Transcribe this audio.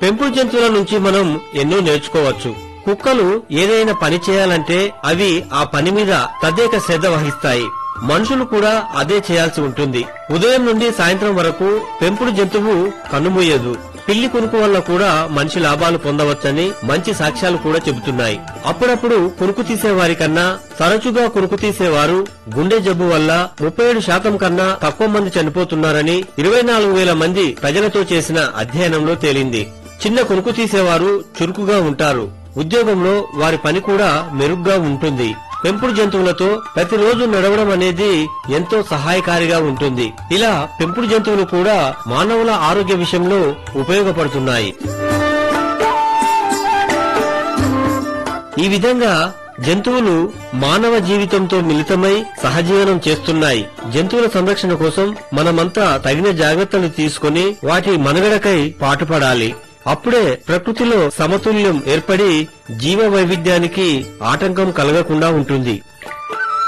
పెంపుడు జంతువుల నుంచి మనం ఎన్నో నేర్చుకోవచ్చు కుక్కలు ఏదైనా పని చేయాలంటే అవి ఆ పని మీద ప్రత్యేక శ్రద్ధ వహిస్తాయి మనుషులు కూడా అదే చేయాల్సి ఉంటుంది ఉదయం నుండి సాయంత్రం వరకు పెంపుడు జంతువు కన్నుమూయదు పిల్లి కునుకు వల్ల కూడా మంచి లాభాలు పొందవచ్చని మంచి సాక్ష్యాలు కూడా చెబుతున్నాయి అప్పుడప్పుడు కునుకు తీసేవారి కన్నా తరచుగా కునుకు తీసేవారు గుండె జబ్బు వల్ల ముప్పై ఏడు శాతం కన్నా తక్కువ మంది చనిపోతున్నారని ఇరవై నాలుగు వేల మంది ప్రజలతో చేసిన అధ్యయనంలో తేలింది చిన్న కునుకు తీసేవారు చురుకుగా ఉంటారు ఉద్యోగంలో వారి పని కూడా మెరుగ్గా ఉంటుంది పెంపుడు జంతువులతో ప్రతిరోజు నడవడం అనేది ఎంతో సహాయకారిగా ఉంటుంది ఇలా పెంపుడు జంతువులు కూడా మానవుల ఆరోగ్య విషయంలో ఉపయోగపడుతున్నాయి ఈ విధంగా జంతువులు మానవ జీవితంతో మిళితమై సహజీవనం చేస్తున్నాయి జంతువుల సంరక్షణ కోసం మనమంతా తగిన జాగ్రత్తలు తీసుకుని వాటి మనుగడకై పాటుపడాలి అప్పుడే ప్రకృతిలో సమతుల్యం ఏర్పడి జీవ వైవిధ్యానికి ఆటంకం కలగకుండా ఉంటుంది